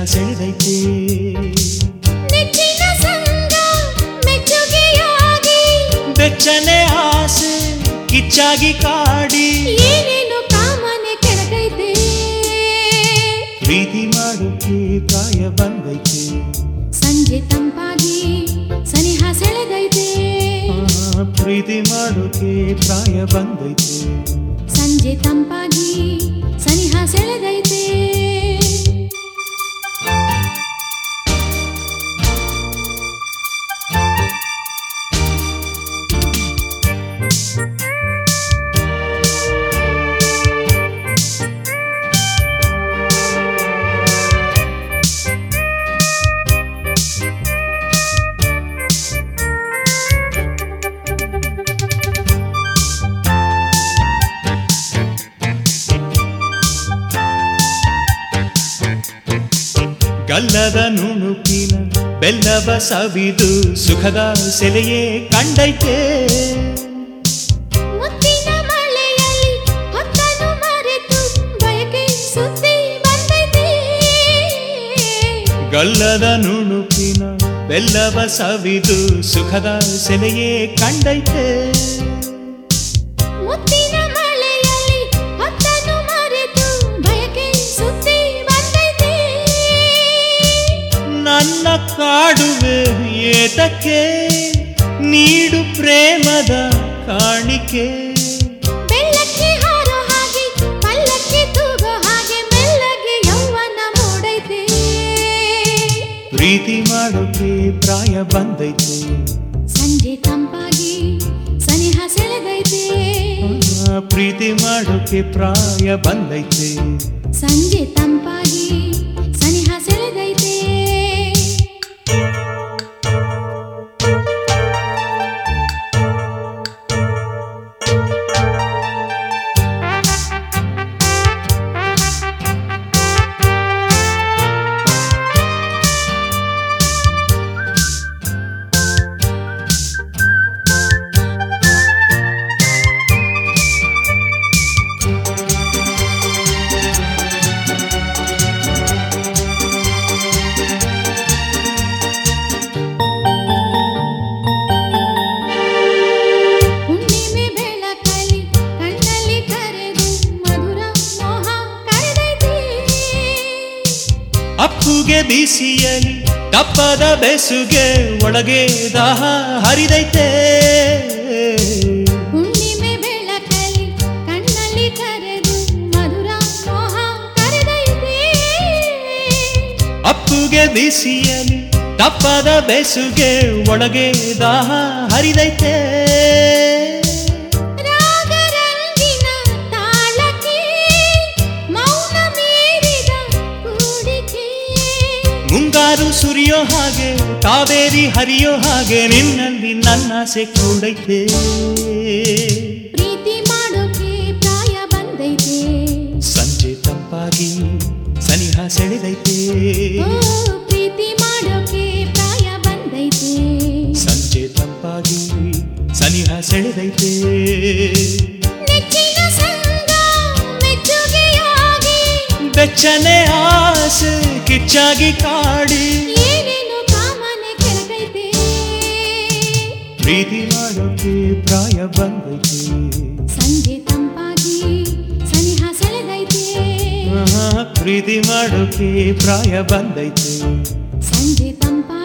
ಸೆಳೆದೈತೆ ನೆಚ್ಚಿನ ಸಂಗ ಮೆಚ್ಚುಗೆಯಾಗಿ ಬೆಚ್ಚನೆ ಆಸೆ ಕಿಚ್ಚಾಗಿ ಕಾಡಿ ಏನೇನು ಕಾಮನೆ ಕೆಳಗೈತೆ ಪ್ರೀತಿ ಮಾಡೋಕೆ ಪ್ರಾಯ ಬಂದೈತೆ ಸಂಜೆ ತಂಪಾಗಿ ಸನಿಹ ಸೆಳೆದೈತೆ ಆ, ಪ್ರೀತಿ ಮಾಡೋಕೆ ಪ್ರಾಯ ಬಂದೈತೆ ಸಂಜೆ ತಂಪಾಗಿ ಸನಿಹ ಸೆಳೆದೈತೆ ಗಲ್ಲದ ನುಣುಕಿನ ಬೆಲ್ಲವ ಸವಿದು ಸುಖದ ಸೆಲೆಯೇ ಕಂಡೈತೆ ಮುತ್ತಿನ ಮಳೆಯಲ್ಲಿ ಹೊತ್ತನು ಮರೆತು ಬಯಕೆ ಸುದ್ದಿ ಬಂದೈತೆ ಗಲ್ಲದ ನುಣುಕಿನ ಬೆಲ್ಲವ ಸವಿದು ಸುಖದ ಸೆಲೆಯೇ ಕಂಡೈತೆ ಮುತ್ತಿನ ಮಳೆಯಲ್ಲಿ ಹೊತ್ತನು ಮರೆತು ಬಯಕೆ ಸುದ್ದಿ ಬಂದೈತೆ ನನ್ನ ಕಾಡುವೆ ಏತಕ್ಕೆ ನೀಡು ಪ್ರೇಮದ ಕಾಣಿಕೆ ಬೆಳ್ಳಕ್ಕೆ ಹಾರೋ ಹಾಗೆ ಪಲ್ಲಕ್ಕೆ ತೂಗೋ ಹಾಗೆ ಮೆಲ್ಲಗೆ ಯೌವನ ಮೂಡೈತೆ ಪ್ರೀತಿ ಮಾಡೋಕೆ ಪ್ರಾಯ ಬಂದೈತೆ ಸಂಜೆ ತಂಪಾಗಿ ಸನಿಹ ಸೆಳೆದೈತೆ ಆ, ಪ್ರೀತಿ ಮಾಡೋಕೆ ಪ್ರಾಯ ಬಂದೈತೆ ಸಂಜೆ ತಂಪಾಗಿ ಸನಿಹ ಸೆಳೆದೈತೆ ಹುಣ್ಣಿಮೆ ಬೆಳಕಲ್ಲಿ ಕಣ್ಣಲ್ಲಿ ಕರೆದು ಮಧುರ ಮೋಹ ಕರೆದೈತೆ ಅಪ್ಪುಗೆ ಬಿಸಿಯಲಿ ತಪ್ಪದ ಬೆಸುಗೆ ಒಳಗೆ ದಾಹ ಹರಿದೈತೆ ಹುಣ್ಣಿಮೆ ಬೆಳಕಲ್ಲಿ ಕಣ್ಣಲ್ಲಿ ಕರೆದು ಮಧುರ ಮೋಹ ಕರೆದೈತೆ ಅಪ್ಪುಗೆ ಬಿಸಿಯಲಿ ತಪ್ಪದ ಬೆಸುಗೆ ಒಳಗೆ ದಾಹ ಹರಿದೈತೆ ರಾಗರಂಗಿನ ತಾಳಕ್ಕೆ ಮೌನ ಮೀರಿದ ಕೂಡಿಕೆ ಮುಂಗಾರು ಸುರಿಯೋ ಹಾಗೆ ಕಾವೇರಿ ಹರಿಯೋ ಹಾಗೆ ನಿನ್ನಲ್ಲಿ ನನ್ನಾಸೆ ಕೂಡೈತೆ ಪ್ರೀತಿ ಮಾಡೋಕೆ ಪ್ರಾಯ ಬಂದೈತೆ ಸಂಜೆ ತಂಪಾಗಿ ಸನಿಹ ಸೆಳೆದೈತೆ ಓ ಪ್ರೀತಿ ಮಾಡೋಕೆ ಪ್ರಾಯ ಬಂದೈತೆ ಸಂಜೆ ತಂಪಾಗಿ ಸನಿಹ ಸೆಳೆದೈತೆ ನೆಚ್ಚಿನ ಸಂಗ ಮೆಚ್ಚುಗೆಯಾಗಿ ಬೆಚ್ಚನೆ ಆಸೆ ಕಿಚ್ಚಾಗಿ ಕಾಡಿ ಏನೇನು ಕಾಮನೆ ಕೆಳಗೈತೆ ಪ್ರೀತಿ ಮಾಡೋಕೆ ಪ್ರಾಯ ಬಂದೈತೆ ಸಂಜೆ ತಂಪಾಗಿ ಸನಿಹ ಸೆಳೆದೈತೆ ಆಹಾ, ಪ್ರೀತಿ ಮಾಡೋಕೆ ಪ್ರಾಯ ಬಂದೈತೆ ಸಂಜೆ ತಂಪಾಗಿ